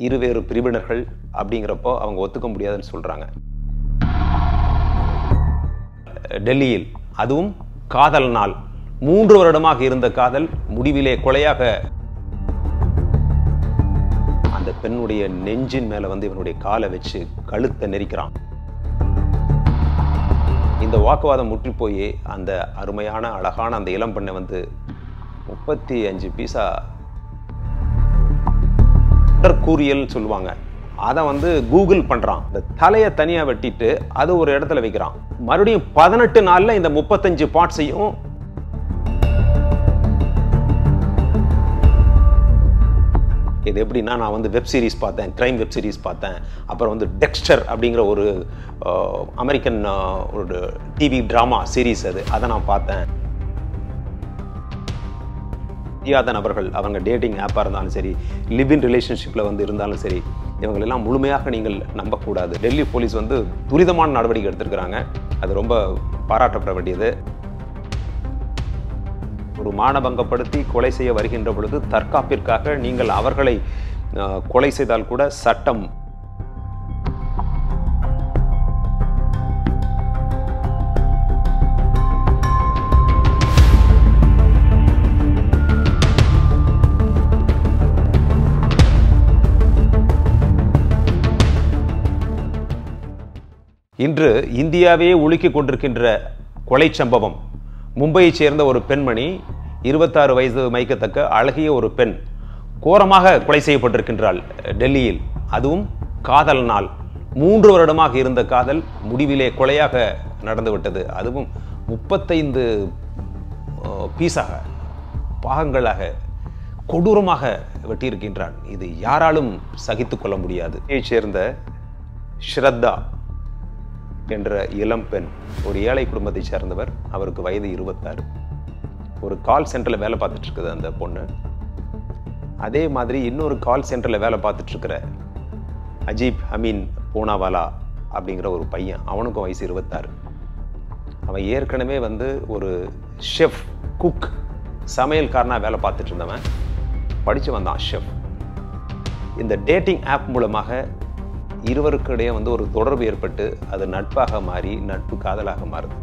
இருவேறு பிரிவினர்கள் அப்படிங்கிறப்போ அவங்க ஒத்துக்க முடியாதுன்னு சொல்றாங்க டெல்லியில் அதுவும் காதல் நாள் மூன்று வருடமாக இருந்த காதல் முடிவிலே கொலையாக அந்த பெண்ணுடைய நெஞ்சின் மேல வந்து இவனுடைய காலை வச்சு கழுத்தை நெரிக்கிறான் இந்த வாக்குவாதம் முற்றி போய் அந்த அருமையான அழகான அந்த இளம் பெண்ணை வந்து முப்பத்தி அஞ்சு பீஸா கூறியல் சொல்லுவாங்க அதை வந்து கூகுள் பண்றான் இந்த தலையை தனியா வெட்டிட்டு அது ஒரு இடத்துல வைக்கிறான் மறுபடியும் பதினெட்டு நாள்ல இந்த முப்பத்தஞ்சு பார்ட்ஸையும் இது எப்படின்னா நான் வந்து வெப் சீரிஸ் பார்த்தேன் கிரைம் வெப் சீரிஸ் பார்த்தேன் அப்புறம் வந்து டெக்ஸ்டர் அப்படிங்கிற ஒரு அஹ், அமெரிக்கன் அஹ், ஒரு டிவி ட்ராமா சீரிஸ் அது அதை நான் பார்த்தேன் தெரியாத நபர்கள் அவங்க டேட்டிங் ஆப்பாக இருந்தாலும் சரி லிவ் இன் ரிலேஷன்ஷிப்பில் வந்து இருந்தாலும் சரி இவங்களெல்லாம் முழுமையாக நீங்கள் நம்பக்கூடாது டெல்லி போலீஸ் வந்து துரிதமான நடவடிக்கை எடுத்திருக்கிறாங்க அது ரொம்ப பாராட்டப்பட வேண்டியது ஒரு மானபங்கப்படுத்தி கொலை செய்ய வருகின்ற பொழுது தற்காப்பிற்காக நீங்கள் அவர்களை அஹ், கொலை செய்தால் கூட சட்டம் இன்று இந்தியாவையே உலுக்கிக் கொண்டிருக்கின்ற கொலை சம்பவம் மும்பையைச் சேர்ந்த ஒரு பெண்மணி இருபத்தாறு வயது மயக்கத்தக்க அழகிய ஒரு பெண் கோரமாக கொலை செய்யப்பட்டிருக்கின்றாள் டெல்லியில் அதுவும் காதல் நாள் மூன்று வருடமாக இருந்த காதல் முடிவிலே கொலையாக நடந்துவிட்டது அதுவும் முப்பத்தைந்து அஹ், பீஸாக பாகங்களாக கொடூரமாக வெட்டியிருக்கின்றான் இது யாராலும் சகித்துக் கொள்ள முடியாது இதைச் சேர்ந்த ஸ்ரத்தா என்ற இளம் பெண் ஒரு ஏழை குடும்பத்தைச் சேர்ந்தவர் அவருக்கு வயது இருபத்தாறு ஒரு கால் சென்டரில் வேலை பார்த்துட்டு இருக்குது அந்த பொண்ணு அதே மாதிரி இன்னொரு கால் சென்டரில் வேலை பார்த்துட்டு இருக்கிற அஜீப் அமீன் பூனாவாலா அப்படிங்கிற ஒரு பையன் அவனுக்கும் வயசு இருபத்தாறு அவன் ஏற்கனவே வந்து ஒரு ஷெஃப் குக் சமையல்காரனாக வேலை பார்த்துட்டு இருந்தவன் படித்து வந்தான் ஷெஃப் இந்த டேட்டிங் ஆப் மூலமாக இருவருக்கு இடையே வந்து ஒரு தொடர்பு ஏற்பட்டு அது நட்பாக மாறி நட்பு காதலாக மாறுது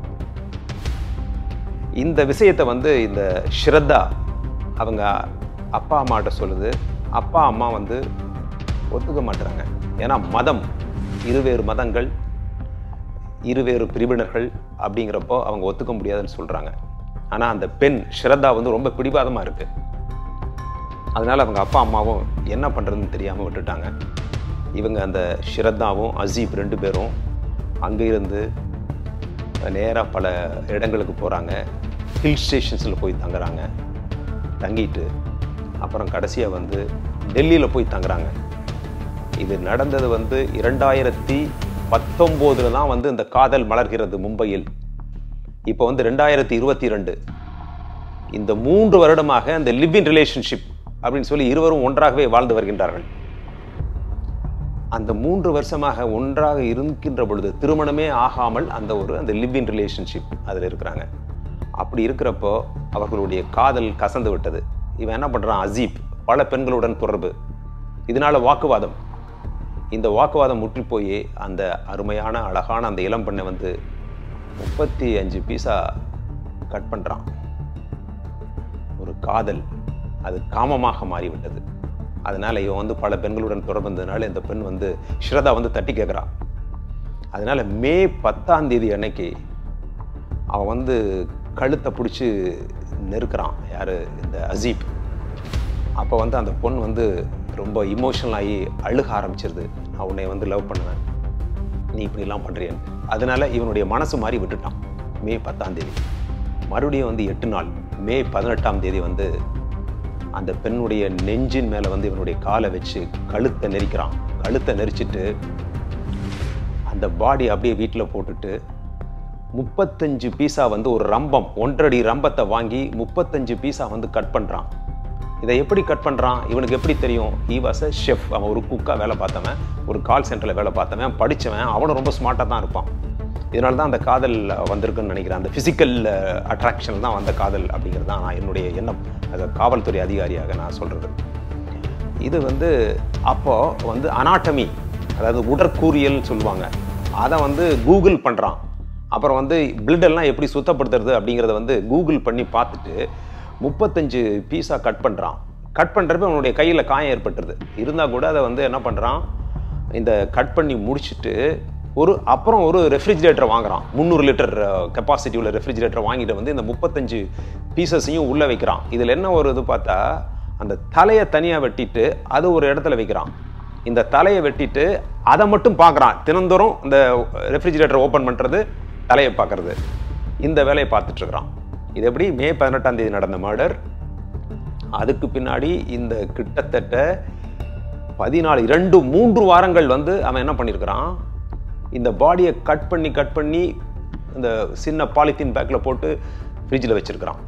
இந்த விஷயத்தை வந்து இந்த ஸ்ரத்தா அவங்க அப்பா அம்மாட்ட சொல்லுது அப்பா அம்மா வந்து ஒத்துக்க மாட்டுறாங்க ஏன்னா மதம் இருவேறு மதங்கள் இருவேறு பிரிவினர்கள் அப்படிங்கிறப்போ அவங்க ஒத்துக்க முடியாதுன்னு சொல்றாங்க ஆனா அந்த பெண் ஸ்ரத்தா வந்து ரொம்ப பிடிவாதமா இருக்கு அதனால அவங்க அப்பா அம்மாவும் என்ன பண்றதுன்னு தெரியாம விட்டுட்டாங்க இவங்க அந்த ஸ்ரத்தாவும் அசீப் ரெண்டு பேரும் அங்கே இருந்து நேராக பல இடங்களுக்கு போகிறாங்க ஹில் ஸ்டேஷன்ஸில் போய் தங்குறாங்க தங்கிட்டு அப்புறம் கடைசியாக வந்து டெல்லியில் போய் தங்குறாங்க இது நடந்தது வந்து இரண்டாயிரத்தி பத்தொம்போதில் தான் வந்து இந்த காதல் மலர்கிறது மும்பையில் இப்போ வந்து ரெண்டாயிரத்தி இருபத்தி ரெண்டு இந்த மூன்று வருடமாக இந்த லிவ் இன் ரிலேஷன்ஷிப் அப்படின்னு சொல்லி இருவரும் ஒன்றாகவே வாழ்ந்து வருகின்றார்கள் அந்த மூன்று வருஷமாக ஒன்றாக இருக்கின்ற பொழுது திருமணமே ஆகாமல் அந்த ஒரு அந்த லிவ் இன் ரிலேஷன்ஷிப் அதில் இருக்கிறாங்க அப்படி இருக்கிறப்போ அவர்களுடைய காதல் கசந்து விட்டது இவன் என்ன பண்ணுறான் அசீப் பல பெண்களுடன் தொடர்பு இதனால வாக்குவாதம் இந்த வாக்குவாதம் முற்றி போய் அந்த அருமையான அழகான அந்த இளம் பெண்ணை வந்து முப்பத்தி அஞ்சு பீஸா கட் பண்ணுறான் ஒரு காதல் அது காமமாக மாறிவிட்டது அதனால இவன் வந்து பல பெண்களுடன் தொடர்பு இருந்ததுனால இந்த பெண் வந்து ஸ்ரதா வந்து தட்டி கேட்குறான் அதனால மே பத்தாம் தேதி அன்னைக்கு அவன் வந்து கழுத்தை பிடிச்சி நெருக்கிறான் யாரு இந்த அசீப் அப்போ வந்து அந்த பொண்ணு வந்து ரொம்ப இமோஷனல் ஆகி அழுக ஆரம்பிச்சிருது நான் உன்னை வந்து லவ் பண்ணுவேன் நீ இப்படிலாம் பண்ணுறியன்னு அதனால இவனுடைய மனசு மாறி விட்டுட்டான் மே பத்தாம் தேதி மறுபடியும் வந்து எட்டு நாள் மே பதினெட்டாம் தேதி வந்து அந்த பெண்ணுடைய நெஞ்சின் மேலே வந்து இவனுடைய காலை வச்சு கழுத்தை நெரிக்கிறான் கழுத்தை நெரிச்சிட்டு அந்த பாடி அப்படியே வீட்டில் போட்டுட்டு முப்பத்தஞ்சு பீஸா வந்து ஒரு ரம்பம் ஒன்றடி ரம்பத்தை வாங்கி முப்பத்தஞ்சு பீஸா வந்து கட் பண்ணுறான் இதை எப்படி கட் பண்ணுறான் இவனுக்கு எப்படி தெரியும் ஹீ வாஸ் அ ஷெஃப் அவன் ஒரு குக்காக வேலை பார்த்தவன் ஒரு கால் சென்டரில் வேலை பார்த்தவன் படித்தவன் அவனும் ரொம்ப ஸ்மார்ட்டாக தான் இருப்பான் இதனால தான் அந்த காதல் வந்திருக்குன்னு நினைக்கிறேன் அந்த ஃபிசிக்கல் அட்ராக்ஷன் தான் வந்த காதல் அப்படிங்கிறது தான் நான் என்னுடைய எண்ணம் அது காவல்துறை அதிகாரியாக நான் சொல்கிறது இது வந்து அப்போ வந்து அனாட்டமி அதாவது உடற்கூறியல் சொல்லுவாங்க அதை வந்து கூகுள் பண்ணுறான் அப்புறம் வந்து blood எல்லாம் எப்படி சுத்தப்படுத்துறது அப்படிங்கிறத வந்து கூகுள் பண்ணி பார்த்துட்டு முப்பத்தஞ்சு பீஸாக கட் பண்ணுறான் கட் பண்ணுறப்ப அவனுடைய கையில் காயம் ஏற்பட்டுருது இருந்தால் கூட அதை வந்து என்ன பண்ணுறான் இந்த கட் பண்ணி முடிச்சுட்டு ஒரு அப்புறம் ஒரு ரெஃப்ரிஜிரேட்டர் வாங்குறான் முந்நூறு லிட்டர் கெப்பாசிட்டி உள்ள ரெஃப்ரிஜிரேட்டர் வாங்கிட்டு வந்து இந்த முப்பத்தஞ்சு பீசஸையும் உள்ளே வைக்கிறான் இதில் என்ன ஒரு இது பார்த்தா அந்த தலையை தனியாக வெட்டிட்டு அது ஒரு இடத்துல வைக்கிறான் இந்த தலையை வெட்டிட்டு அதை மட்டும் பார்க்குறான் தினந்தோறும் இந்த ரெஃப்ரிஜிரேட்டர் ஓப்பன் பண்ணுறது தலையை பார்க்கறது இந்த வேலையை பார்த்துட்டு இருக்கிறான் இது எப்படி மே பதினெட்டாம் தேதி நடந்த மர்டர் அதுக்கு பின்னாடி இந்த கிட்டத்தட்ட பதினாலு இரண்டு மூன்று வாரங்கள் வந்து அவன் என்ன பண்ணியிருக்கிறான் இந்த பாடியை கட் பண்ணி கட் பண்ணி இந்த சின்ன பாலித்தீன் பேக்கில் போட்டு ஃப்ரிட்ஜில் வச்சிருக்கிறான்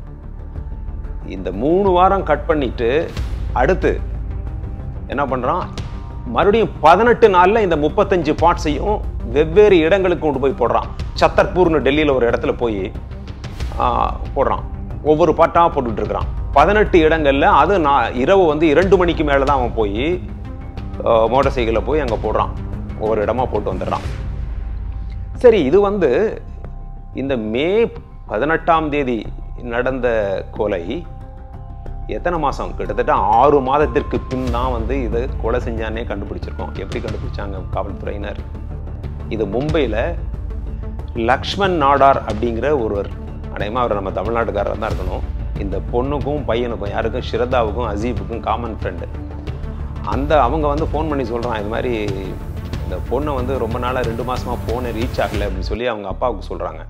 இந்த மூணு வாரம் கட் பண்ணிட்டு அடுத்து என்ன பண்ணுறான் மறுபடியும் பதினெட்டு நாளில் இந்த முப்பத்தஞ்சு பார்ட்ஸையும் வெவ்வேறு இடங்களுக்கு கொண்டு போய் போடுறான் சத்தர்பூர்னு டெல்லியில் ஒரு இடத்துல போய் ஆ, போடுறான் ஒவ்வொரு பாட்டாக போட்டுட்டு இருக்கிறான் பதினெட்டு இடங்கள்ல அது நான் இரவு வந்து இரண்டு மணிக்கு மேலே தான் அவன் போய் மோட்டார் சைக்கிளில் போய் அங்கே போடுறான் ஒவ்வொரு இடமா போட்டு வந்துடுறான் சரி இது வந்து இந்த மே பதினெட்டாம் தேதி நடந்த கொலை எத்தனை மாதம் கிட்டத்தட்ட ஆறு மாதத்திற்கு பின் தான் வந்து இது கொலை செஞ்சானே கண்டுபிடிச்சிருக்கோம் எப்படி கண்டுபிடிச்சாங்க காவல்துறையினர் இது மும்பையில் லக்ஷ்மண் நாடார் அப்படிங்கிற ஒருவர் அநேகமாக அவர் நம்ம தமிழ்நாட்டுக்காரர் தான் இருக்கணும் இந்த பொண்ணுக்கும் பையனுக்கும் யாருக்கும் ஸ்ரத்தாவுக்கும் அசீபுக்கும் காமன் ஃப்ரெண்டு அந்த அவங்க வந்து ஃபோன் பண்ணி சொல்கிறான் இது மாதிரி இந்த பொண்ணை வந்து ரொம்ப நாளாக ரெண்டு மாசமா ஃபோனை ரீச் ஆகலை அப்படின்னு சொல்லி அவங்க அப்பாவுக்கு சொல்கிறாங்க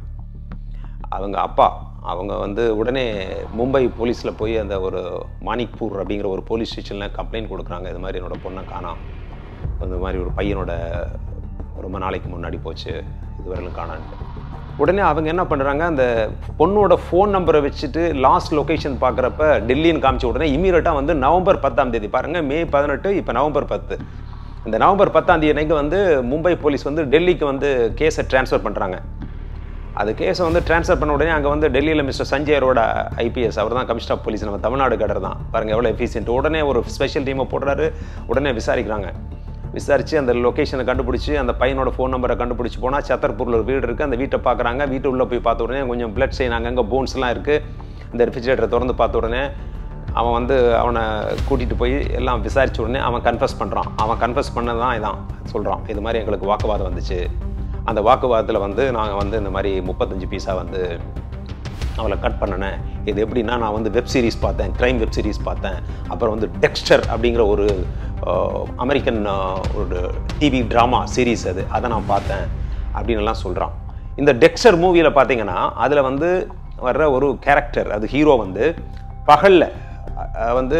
அவங்க அப்பா அவங்க வந்து உடனே மும்பை போலீஸில் போய் அந்த ஒரு மாணிக்பூர் அப்படிங்கிற ஒரு போலீஸ் ஸ்டேஷனில் கம்ப்ளைண்ட் கொடுக்குறாங்க இது மாதிரி என்னோட பொண்ணை காணோம் இந்த மாதிரி ஒரு பையனோட ரொம்ப நாளைக்கு முன்னாடி போச்சு இதுவரையிலும் காணான்ட்டு உடனே அவங்க என்ன பண்ணுறாங்க அந்த பொண்ணோட ஃபோன் நம்பரை வச்சுட்டு லாஸ்ட் லொகேஷன் பார்க்குறப்ப டெல்லின்னு காமிச்ச உடனே இமீடியட்டாக வந்து நவம்பர் பத்தாம் தேதி பாருங்கள் மே பதினெட்டு இப்போ நவம்பர் பத்து இந்த நவம்பர் பத்தாம் தேதி அன்னைக்கு வந்து மும்பை போலீஸ் வந்து டெல்லிக்கு வந்து கேஸை ட்ரான்ஸ்ஃபர் பண்ணுறாங்க அது கேஸை வந்து ட்ரான்ஸ்ஃபர் பண்ண உடனே அங்கே வந்து டெல்லியில் மிஸ்டர் சஞ்சய் அரோட ஐபிஎஸ் அவர் தான் கமிஷனர் ஆஃப் போலீஸ் நம்ம தமிழ்நாடு கடர் தான் பாருங்கள் எவ்வளோ எஃபிஷியன்ட் உடனே ஒரு ஸ்பெஷல் டீமை போடுறாரு உடனே விசாரிக்கிறாங்க விசாரித்து அந்த லொக்கேஷனை கண்டுபிடிச்சி அந்த பையனோட ஃபோன் நம்பரை கண்டுபிடிச்சி போனால் சத்தர்பூரில் ஒரு வீடு இருக்குது அந்த வீட்டை பார்க்குறாங்க வீட்டு உள்ளே போய் பார்த்த உடனே கொஞ்சம் பிளட் சைன் அங்கங்கே போன்ஸ்லாம் இருக்குது இந்த ரெஃப்ரிஜரேட்டரை திறந்து பார்த்த உடனே அவன் வந்து அவனை கூட்டிகிட்டு போய் எல்லாம் விசாரிச்ச உடனே அவன் கன்ஃபஸ் பண்ணுறான் அவன் கன்ஃபஸ் பண்ணது தான் இதான் சொல்கிறான் இது மாதிரி எங்களுக்கு வாக்குவாதம் வந்துச்சு அந்த வாக்குவாதத்தில் வந்து நாங்கள் வந்து இந்த மாதிரி முப்பத்தஞ்சு பீஸா வந்து அவளை கட் பண்ணினேன் இது எப்படின்னா நான் வந்து வெப் சீரிஸ் பார்த்தேன் க்ரைம் வெப் சீரிஸ் பார்த்தேன் அப்புறம் வந்து டெக்ஸ்டர் அப்படிங்கிற ஒரு அஹ், அமெரிக்கன் அஹ், ஒரு டிவி ட்ராமா சீரிஸ் அது அதை நான் பார்த்தேன் அப்படின்னு எல்லாம் சொல்கிறான் இந்த டெக்ஸ்டர் மூவியில் பார்த்தீங்கன்னா அதில் வந்து வர்ற ஒரு கேரக்டர் அது ஹீரோ வந்து பகலில் வந்து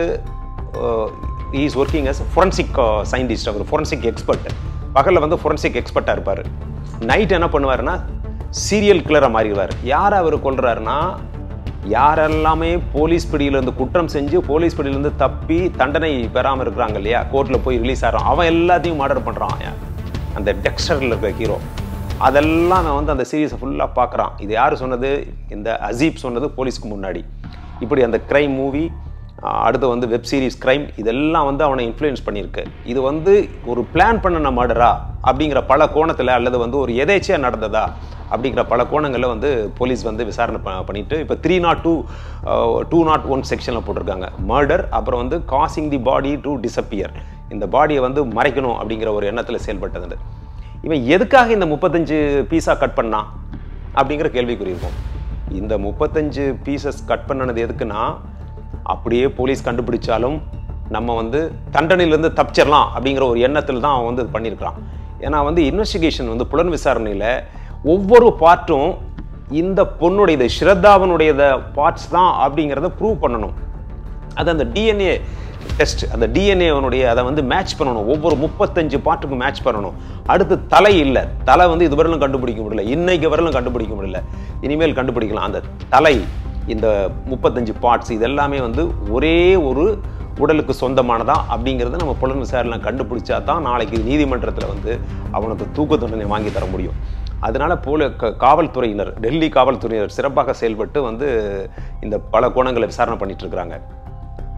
is working as forensic scientist அவர் ஃபொரன்சிக் எக்ஸ்பர்ட் பகலில் வந்து ஃபொரன்சிக் எக்ஸ்பர்ட்டாக இருப்பார் நைட் என்ன பண்ணுவாருன்னா சீரியல் கிளரை மாறிடுவார் யார் அவர் கொல்றாருன்னா யாரெல்லாமே போலீஸ் பிடியிலேருந்து குற்றம் செஞ்சு போலீஸ் பிடியிலேருந்து தப்பி தண்டனை பெறாமல் இருக்கிறாங்க இல்லையா கோர்ட்டில் போய் ரிலீஸ் ஆகிறான் அவன் எல்லாத்தையும் மர்டர் பண்ணுறான் அந்த டெக்ஸ்டரில் இருக்கிற ஹீரோ அதெல்லாம் நான் வந்து அந்த சீரீஸை ஃபுல்லாக பார்க்குறான் இது யார் சொன்னது இந்த அசீப் சொன்னது போலீஸ்க்கு முன்னாடி இப்படி அந்த க்ரைம் மூவி அடுத்து வந்து வெப் சீரிஸ் க்ரைம் இதெல்லாம் வந்து அவனை இன்ஃப்ளூயன்ஸ் பண்ணியிருக்கு இது வந்து ஒரு பிளான் பண்ணின மர்டரா அப்படிங்கிற பல கோணத்தில் அல்லது வந்து ஒரு எதேச்சியாக நடந்ததா அப்படிங்கிற பல கோணங்களில் வந்து போலீஸ் வந்து விசாரணை ப- பண்ணிட்டு இப்போ three naught two two naught one செக்ஷனில் போட்டிருக்காங்க மர்டர் அப்புறம் வந்து causing the body to disappear இந்த பாடியை வந்து மறைக்கணும் அப்படிங்கிற ஒரு எண்ணத்தில் செயல்பட்டது இவன் எதுக்காக இந்த முப்பத்தஞ்சு பீஸா கட் பண்ணான் அப்படிங்கிற கேள்விக்குறி இருக்கும் இந்த முப்பத்தஞ்சு பீசஸ் கட் பண்ணனது எதுக்குன்னா அப்படியே போலீஸ் கண்டுபிடிச்சாலும் நம்ம வந்து தண்டனையிலேருந்து தப்பிச்சிடலாம் அப்படிங்கிற ஒரு எண்ணத்தில் தான் அவன் வந்து இது பண்ணியிருக்கிறான் ஏன்னா வந்து இன்வெஸ்டிகேஷன் வந்து புலன் விசாரணையில் ஒவ்வொரு பார்ட்டும் இந்த பொண்ணுடைய ஸ்ரத்தாவனுடைய பார்ட்ஸ் தான் அப்படிங்கிறத ப்ரூவ் பண்ணணும் அது அந்த டிஎன்ஏ டெஸ்ட் அந்த டிஎன்ஏவனுடைய அதை வந்து மேட்ச் பண்ணணும் ஒவ்வொரு முப்பத்தஞ்சு பாட்டுக்கும் மேட்ச் பண்ணணும் அடுத்து தலை இல்லை தலை வந்து இதுவரையிலும் கண்டுபிடிக்க முடியல இன்னைக்கு வரையிலும் கண்டுபிடிக்க முடியல இனிமேல் கண்டுபிடிக்கலாம் அந்த தலை இந்த முப்பத்தஞ்சு பார்ட்ஸ் இதெல்லாமே வந்து ஒரே ஒரு உடலுக்கு சொந்தமானதா அப்படிங்கிறத நம்ம புலன் விசாரணை கண்டுபிடிச்சா தான் நாளைக்கு நீதிமன்றத்தில் வந்து அவனுக்கு தூக்கு தண்டனை வாங்கி தர முடியும் அதனால போல க- காவல்துறையினர் டெல்லி காவல்துறையினர் சிறப்பாக செயல்பட்டு வந்து இந்த பல கோணங்களை விசாரணை பண்ணிட்டு இருக்கிறாங்க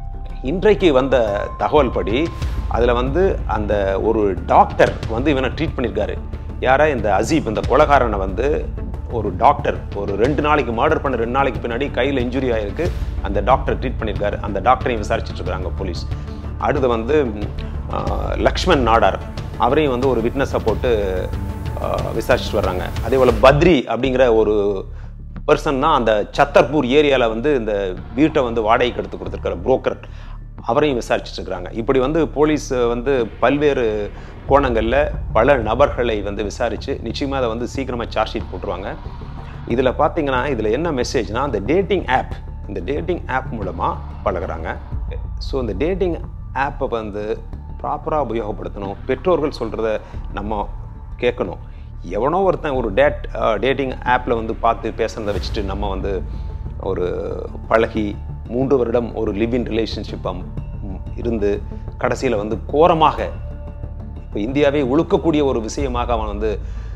இன்றைக்கு வந்த தகவல் படி அதில் வந்து அந்த ஒரு டாக்டர் வந்து இவனை ட்ரீட் பண்ணியிருக்காரு யாரா இந்த அசீப் இந்த கொலகாரனை வந்து ஒரு டாக்டர் ஒரு ரெண்டு நாளைக்கு மர்டர் பண்ண ரெண்டு நாளைக்கு பின்னாடி கையில் இன்ஜுரி ஆயிருக்கு அந்த டாக்டர் ட்ரீட் பண்ணியிருக்காரு அந்த டாக்டரையும் விசாரிச்சுட்டு இருக்காங்க போலீஸ் அடுத்து வந்து ஆஹ், லக்ஷ்மண் நாடார் அவரையும் வந்து ஒரு விட்னஸை போட்டு ஆஹ், விசாரிச்சுட்டு வர்றாங்க அதே போல் பத்ரி அப்படிங்கிற ஒரு பர்சன் தான் அந்த சத்தர்பூர் ஏரியாவில் வந்து இந்த வீட்டை வந்து வாடகைக்கு எடுத்து கொடுத்துருக்கிற புரோக்கர் அவரையும் விசாரிச்சுட்டு இருக்கிறாங்க இப்படி வந்து போலீஸ் வந்து பல்வேறு கோணங்களில் பல நபர்களை வந்து விசாரித்து நிச்சயமாக அதை வந்து சீக்கிரமாக சார்ஜ் ஷீட் போட்டுருவாங்க இதில் பார்த்தீங்கன்னா இதில் என்ன மெசேஜ்னா அந்த டேட்டிங் ஆப் இந்த டேட்டிங் ஆப் மூலமாக பழகுறாங்க ஸோ இந்த டேட்டிங் ஆப்பை வந்து ப்ராப்பராக உபயோகப்படுத்தணும் பெற்றோர்கள் சொல்கிறத நம்ம கேட்கணும் எவனோ ஒருத்தன் ஒரு டேட் டேட்டிங் ஆப்பில் வந்து பார்த்து பேசுகிறத வச்சுட்டு நம்ம வந்து ஒரு பழகி மூன்று வருடம் ஒரு லிவ் இன் ரிலேஷன்ஷிப்பாக இருந்து கடைசியில் வந்து கோரமாக இப்போ இந்தியாவே உழுக்கக்கூடிய ஒரு விஷயமாக அவன் வந்து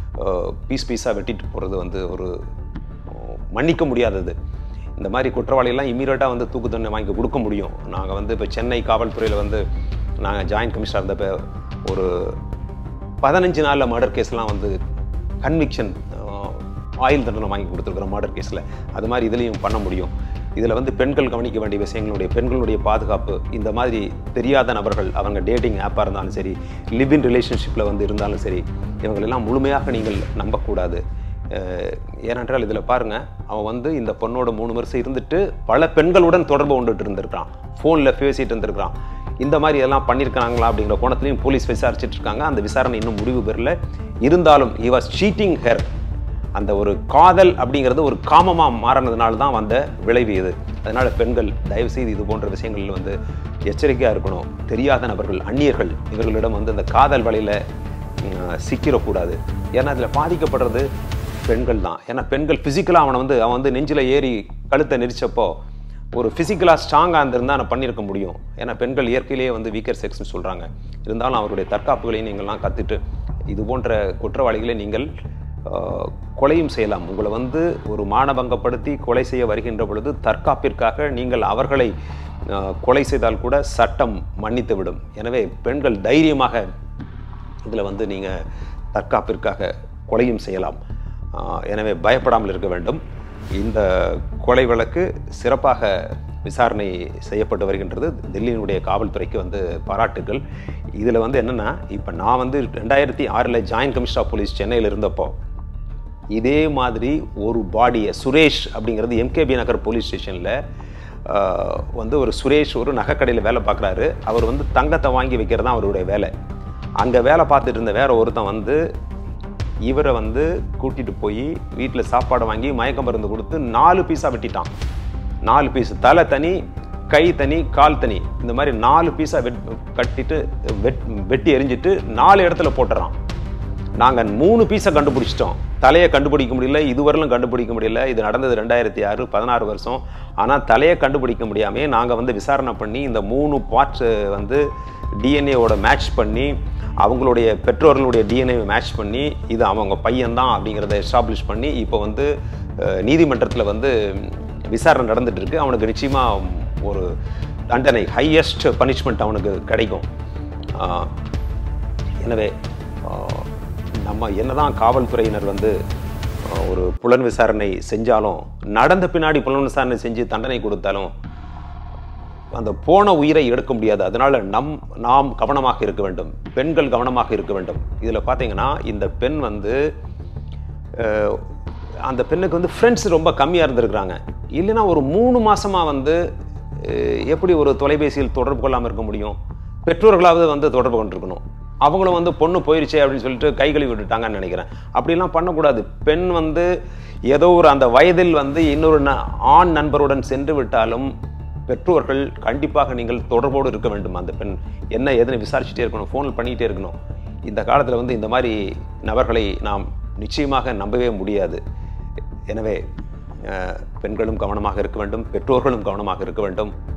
பீஸ் பீஸாக வெட்டிட்டு போகிறது வந்து ஒரு அஹ், மன்னிக்க முடியாதது இந்த மாதிரி குற்றவாளிகள்லாம் இம்மீடியட்டாக வந்து தூக்கு தண்டனை வாங்கி கொடுக்க முடியும் நாங்கள் வந்து இப்போ சென்னை காவல்துறையில் வந்து நாங்கள் ஜாயின்ட் கமிஷனர் இருந்தப்போ ஒரு பதினஞ்சு நாளில் மர்டர் கேஸ்லாம் வந்து கன்விக்ஷன் ஆயுள் தண்டனை வாங்கி கொடுத்துருக்குறோம் மர்டர் கேஸில் அது மாதிரி இதுலேயும் பண்ண முடியும் இதில் வந்து பெண்கள் கவனிக்க வேண்டிய விஷயங்களுடைய பெண்களுடைய பாதுகாப்பு இந்த மாதிரி தெரியாத நபர்கள் அவங்க டேட்டிங் ஆப்பாக இருந்தாலும் சரி லிவ் இன் ரிலேஷன்ஷிப்பில் வந்து இருந்தாலும் சரி இவங்களெல்லாம் முழுமையாக நீங்கள் நம்பக்கூடாது அஹ் ஏனென்றால் இதில் பாருங்கள் அவன் வந்து இந்த பொண்ணோட மூணு வருஷம் இருந்துட்டு பல பெண்களுடன் தொடர்பு கொண்டுட்டு இருந்திருக்கான் ஃபோனில் பேசிட்டு இருந்திருக்கான் இந்த மாதிரி இதெல்லாம் பண்ணியிருக்காங்களா அப்படிங்கிற கோணத்துலையும் போலீஸ் விசாரிச்சுட்டு இருக்காங்க அந்த விசாரணை இன்னும் முடிவு பெறல இருந்தாலும் he was cheating her அந்த ஒரு காதல் அப்படிங்கிறது ஒரு காமமாக மாறினதுனால தான் வந்த விளைவு இது அதனால் பெண்கள் தயவு செய்து இது போன்ற விஷயங்களில் வந்து எச்சரிக்கையாக இருக்கணும் தெரியாத நபர்கள் அந்நியர்கள் இவர்களிடம் வந்து அந்த காதல் வலையில் சிக்கிடக்கூடாது ஏன்னா அதில் பாதிக்கப்படுறது பெண்கள் தான் ஏன்னா பெண்கள் ஃபிசிக்கலாக அவனை வந்து அவன் வந்து நெஞ்சில் ஏறி கழுத்தை நெரிச்சப்போ ஒரு ஃபிசிக்கலாக ஸ்ட்ராங்காக இருந்திருந்தால் நான் பண்ணியிருக்க முடியும் ஏன்னா பெண்கள் இயற்கையிலேயே வந்து வீக்கர் செக்ஸ்னு சொல்கிறாங்க இருந்தாலும் அவருடைய தற்காப்புகளையும் நீங்கள்லாம் கற்றுட்டு இது போன்ற குற்றவாளிகளை நீங்கள் ஆஹ், கொலையும் செய்யலாம் உங்களை வந்து ஒரு மானபங்கப்படுத்தி கொலை செய்ய வருகின்ற பொழுது தற்காப்பிற்காக நீங்கள் அவர்களை ஆஹ், கொலை செய்தால் கூட சட்டம் மன்னித்து விடும் எனவே பெண்கள் தைரியமாக இதில் வந்து நீங்கள் தற்காப்பிற்காக கொலையும் செய்யலாம் ஆஹ் எனவே பயப்படாமல் இருக்க வேண்டும் இந்த கொலை வழக்கு சிறப்பாக விசாரணை செய்யப்பட்டு வருகின்றது டெல்லியினுடைய காவல்துறைக்கு வந்து பாராட்டுகள் இதில் வந்து என்னென்னா இப்போ நான் வந்து ரெண்டாயிரத்தி ஆறில் ஜாயின்ட் கமிஷனர் ஆஃப் போலீஸ் சென்னையில் இருந்தப்போ இதே மாதிரி ஒரு பாடியை சுரேஷ் அப்படிங்கிறது எம்கேபி நகர் போலீஸ் ஸ்டேஷனில் வந்து ஒரு சுரேஷ் ஒரு நகைக்கடையில் வேலை பார்க்குறாரு அவர் வந்து தங்கத்தை வாங்கி வைக்கிறது தான் அவருடைய வேலை அங்கே வேலை பார்த்துட்டு இருந்த வேற ஒருத்தன் வந்து இவரை வந்து கூட்டிட்டு போய் வீட்டில் சாப்பாடை வாங்கி மயக்க மருந்து கொடுத்து நாலு பீஸாக வெட்டிட்டான் நாலு பீஸ் தலை தனி கை தனி கால் தனி இந்த மாதிரி நாலு பீஸாக வெட் கட்டிட்டு வெட் வெட்டி எரிஞ்சிட்டு நாலு இடத்துல போட்டுறான் நாங்கள் மூணு பீஸை கண்டுபிடிச்சிட்டோம் தலையை கண்டுபிடிக்க முடியல இதுவரையிலும் கண்டுபிடிக்க முடியல இது நடந்தது ரெண்டாயிரத்தி ஆறு பதினாறு வருஷம் ஆனால் தலையை கண்டுபிடிக்க முடியாமே நாங்கள் வந்து விசாரணை பண்ணி இந்த மூணு பார்ட்ஸ் வந்து டிஎன்ஏவோட மேட்ச் பண்ணி அவங்களுடைய பெற்றோர்களுடைய டிஎன்ஏ மேட்ச் பண்ணி இது அவங்க பையன்தான் அப்படிங்கிறத எஸ்டாப்ளிஷ் பண்ணி இப்போ வந்து நீதிமன்றத்தில் வந்து விசாரணை நடந்துட்டு இருக்கு அவனுக்கு நிச்சயமாக ஒரு தண்டனை ஹையஸ்ட் பனிஷ்மெண்ட் அவனுக்கு கிடைக்கும் ஆஹ் எனவே ஆஹ் நம்ம என்னதான் காவல்துறையினர் வந்து ஆஹ் ஒரு புலன் விசாரணை செஞ்சாலும் நடந்த பின்னாடி புலன் விசாரணை செஞ்சு தண்டனை கொடுத்தாலும் அந்த போன உயிரை எடுக்க முடியாது அதனால நம் நாம் கவனமாக இருக்க வேண்டும் பெண்கள் கவனமாக இருக்க வேண்டும் இதில் பார்த்தீங்கன்னா இந்த பெண் வந்து அஹ், அந்த பெண்ணுக்கு வந்து ஃப்ரெண்ட்ஸ் ரொம்ப கம்மியாக இருந்திருக்கிறாங்க இல்லைன்னா ஒரு மூணு மாசமா வந்து அஹ், எப்படி ஒரு தொலைபேசியில் தொடர்பு கொள்ளாமல் இருக்க முடியும் பெற்றோர்களாவது வந்து தொடர்பு கொண்டிருக்கணும் அவங்களும் வந்து பொண்ணு போயிருச்சே அப்படின்னு சொல்லிட்டு கை கழுவி விட்டுட்டாங்கன்னு நினைக்கிறேன் அப்படிலாம் பண்ணக்கூடாது பெண் வந்து ஏதோ ஒரு அந்த வயதில் வந்து இன்னொரு ந- ஆண் நண்பருடன் சென்று விட்டாலும் பெற்றோர்கள் கண்டிப்பாக நீங்கள் தொடர்போடு இருக்க வேண்டும் அந்த பெண் என்ன ஏதுன்னு விசாரிச்சுட்டே இருக்கணும் ஃபோனில் பண்ணிக்கிட்டே இருக்கணும் இந்த காலத்தில் வந்து இந்த மாதிரி நபர்களை நாம் நிச்சயமாக நம்பவே முடியாது எனவே அஹ், பெண்களும் கவனமாக இருக்க வேண்டும் பெற்றோர்களும் கவனமாக இருக்க வேண்டும்